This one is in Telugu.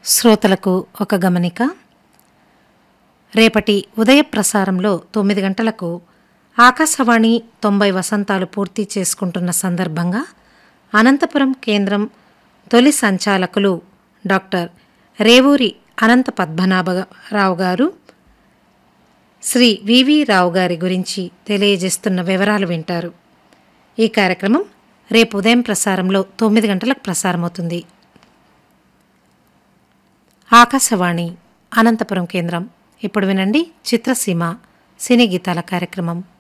శ్రోతలకు ఒక గమనిక రేపటి ఉదయ ప్రసారంలో తొమ్మిది గంటలకు ఆకాశవాణి తొంభై వసంతాలు పూర్తి చేసుకుంటున్న సందర్భంగా అనంతపురం కేంద్రం తొలి సంచాలకులు డాక్టర్ రేవూరి అనంత పద్మనాభరావు గారు శ్రీ వివి రావు గారి గురించి తెలియజేస్తున్న వివరాలు వింటారు ఈ కార్యక్రమం రేపు ఉదయం ప్రసారంలో తొమ్మిది గంటలకు ప్రసారమవుతుంది ఆకాశవాణి అనంతపురం కేంద్రం ఇప్పుడు వినండి చిత్రసీమ సినీ గీతాల కార్యక్రమం